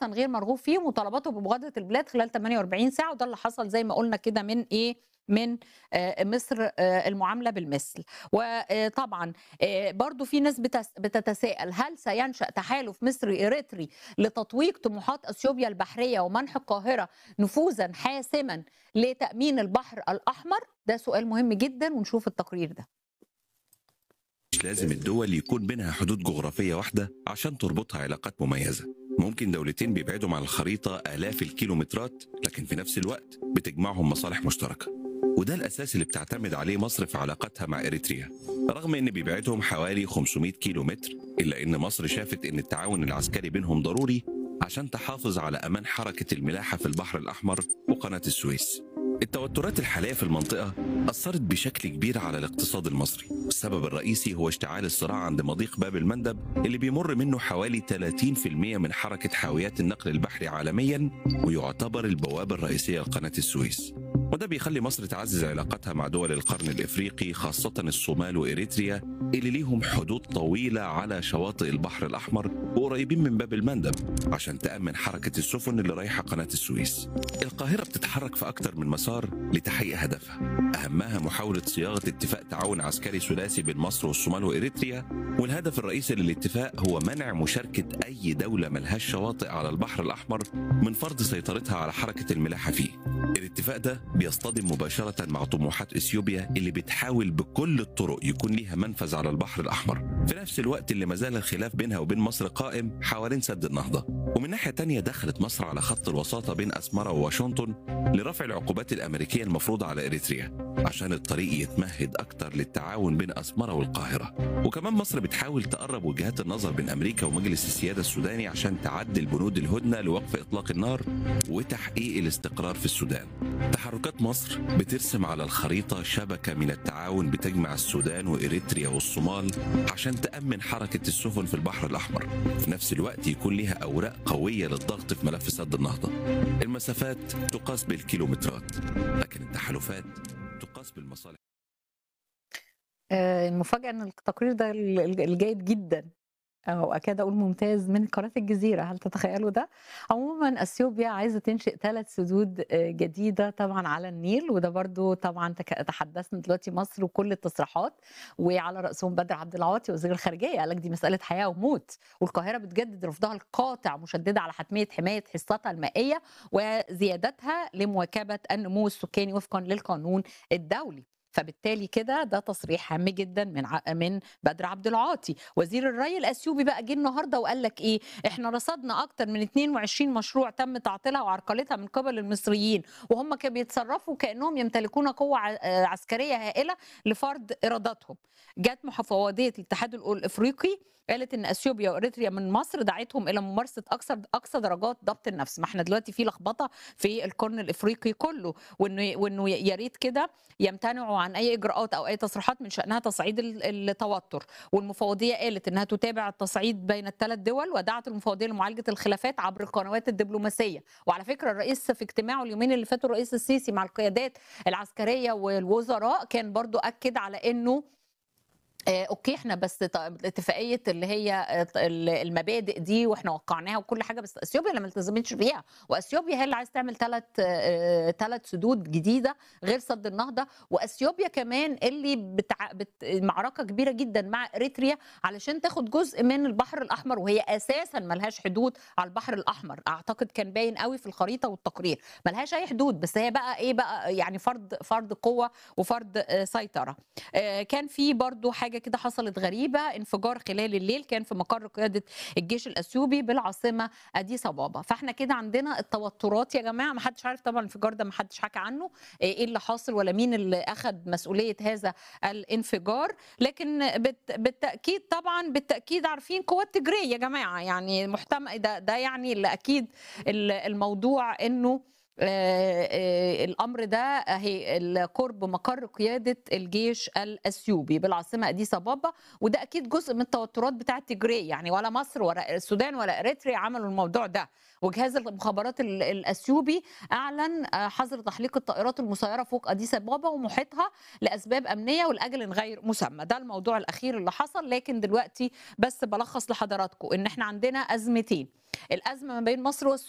شخصا غير مرغوب فيه وطلبته بمغادره البلاد خلال 48 ساعه وده اللي حصل زي ما قلنا كده من ايه من آه، مصر آه، المعامله بالمثل وطبعا برضو في ناس بتس- بتتساءل هل سينشا تحالف مصري اريتري لتطويق طموحات اثيوبيا البحريه ومنح القاهره نفوذا حاسما لتامين البحر الاحمر ده سؤال مهم جدا ونشوف التقرير ده مش لازم الدول يكون بينها حدود جغرافية واحدة عشان تربطها علاقات مميزة ممكن دولتين بيبعدوا عن الخريطة آلاف الكيلومترات لكن في نفس الوقت بتجمعهم مصالح مشتركة وده الأساس اللي بتعتمد عليه مصر في علاقتها مع إريتريا رغم إن بيبعدهم حوالي 500 كيلومتر إلا إن مصر شافت إن التعاون العسكري بينهم ضروري عشان تحافظ على أمان حركة الملاحة في البحر الأحمر وقناة السويس التوترات الحالية في المنطقة أثرت بشكل كبير على الاقتصاد المصري والسبب الرئيسي هو اشتعال الصراع عند مضيق باب المندب اللي بيمر منه حوالي 30% من حركة حاويات النقل البحري عالميا ويعتبر البوابة الرئيسية لقناة السويس وده بيخلي مصر تعزز علاقتها مع دول القرن الإفريقي خاصة الصومال وإريتريا اللي ليهم حدود طويلة على شواطئ البحر الأحمر وقريبين من باب المندب عشان تأمن حركة السفن اللي رايحة قناة السويس القاهرة بتتحرك في أكتر من مسار لتحقيق هدفها أهمها محاولة صياغة اتفاق تعاون عسكري ثلاثي بين مصر والصومال وإريتريا والهدف الرئيسي للاتفاق هو منع مشاركة أي دولة ملهاش شواطئ على البحر الأحمر من فرض سيطرتها على حركة الملاحة فيه الاتفاق ده بيصطدم مباشرة مع طموحات إثيوبيا اللي بتحاول بكل الطرق يكون ليها منفذ على البحر الأحمر في نفس الوقت اللي مازال الخلاف بينها وبين مصر قائم حوالين سد النهضة ومن ناحية تانية دخلت مصر على خط الوساطة بين أسمرة وواشنطن لرفع العقوبات الأمريكية المفروضة على إريتريا عشان الطريق يتمهد أكتر للتعاون بين أسمرة والقاهرة وكمان مصر بتحاول تقرب وجهات النظر بين أمريكا ومجلس السيادة السوداني عشان تعدل بنود الهدنة لوقف إطلاق النار وتحقيق الاستقرار في السودان تحركات مصر بترسم على الخريطة شبكة من التعاون بتجمع السودان وإريتريا والصومال عشان تأمن حركة السفن في البحر الأحمر في نفس الوقت يكون لها أوراق قوية للضغط في ملف سد النهضة المسافات تقاس بالكيلومترات لكن التحالفات تقاس بالمصالح آه، المفاجأة ان التقرير ده ال- ال- الجيد جدا او اكاد اقول ممتاز من قناه الجزيره هل تتخيلوا ده عموما اثيوبيا عايزه تنشئ ثلاث سدود آه، جديده طبعا على النيل وده برضو طبعا تك- تحدثنا دلوقتي مصر وكل التصريحات وعلى راسهم بدر عبد العاطي وزير الخارجيه قال لك دي مساله حياه وموت والقاهره بتجدد رفضها القاطع مشدده على حتميه حمايه حصتها المائيه وزيادتها لمواكبه النمو السكاني وفقا للقانون الدولي فبالتالي كده ده تصريح هام جدا من ع- من بدر عبد العاطي وزير الري الاثيوبي بقى جه النهارده وقال لك ايه احنا رصدنا اكتر من 22 مشروع تم تعطيلها وعرقلتها من قبل المصريين وهم كانوا بيتصرفوا كانهم يمتلكون قوه ع- آه، عسكريه هائله لفرض ارادتهم جت مفوضيه الاتحاد الأ- الافريقي قالت ان اثيوبيا واريتريا من مصر دعتهم الى ممارسه اكثر اقصى درجات ضبط النفس ما احنا دلوقتي في لخبطه في القرن الافريقي كله وانه وانه يا ريت كده يمتنعوا عن اي اجراءات او اي تصريحات من شانها تصعيد ال- التوتر والمفوضيه قالت انها تتابع التصعيد بين الثلاث دول ودعت المفوضيه لمعالجه الخلافات عبر القنوات الدبلوماسيه وعلى فكره الرئيس في اجتماعه اليومين اللي فاتوا الرئيس السيسي مع القيادات العسكريه والوزراء كان برضو اكد على انه آه، اوكي احنا بس ط- اتفاقيه اللي هي آه، ال- المبادئ دي واحنا وقعناها وكل حاجه بس اثيوبيا اللي ما التزمتش بيها واثيوبيا هي اللي عايز تعمل ثلاث ثلاث سدود جديده غير سد النهضه واثيوبيا كمان اللي بتع... بت... معركه كبيره جدا مع اريتريا علشان تاخد جزء من البحر الاحمر وهي اساسا ملهاش حدود على البحر الاحمر اعتقد كان باين قوي في الخريطه والتقرير ملهاش اي حدود بس هي بقى ايه بقى يعني فرض فرض قوه وفرض آه، سيطره آه، كان في برضو حاجه كده حصلت غريبه انفجار خلال الليل كان في مقر قياده الجيش الاثيوبي بالعاصمه اديس ابابا فاحنا كده عندنا التوترات يا جماعه ما حدش عارف طبعا الانفجار ده ما حدش حكى عنه آه، ايه اللي حاصل ولا مين اللي اخذ مسؤوليه هذا الانفجار لكن بت بالتاكيد طبعا بالتاكيد عارفين قوات تجري يا جماعه يعني محتمل ده ده يعني اللي اكيد ال- الموضوع انه آه، آه، الامر ده اهي القرب مقر قياده الجيش الاثيوبي بالعاصمه اديس ابابا وده اكيد جزء من التوترات بتاعه تجري يعني ولا مصر ولا السودان ولا اريتريا عملوا الموضوع ده وجهاز المخابرات ال- الاثيوبي اعلن آه، حظر تحليق الطائرات المسيره فوق اديس ابابا ومحيطها لاسباب امنيه ولاجل غير مسمى ده الموضوع الاخير اللي حصل لكن دلوقتي بس بلخص لحضراتكم ان احنا عندنا ازمتين الازمه ما بين مصر والسودان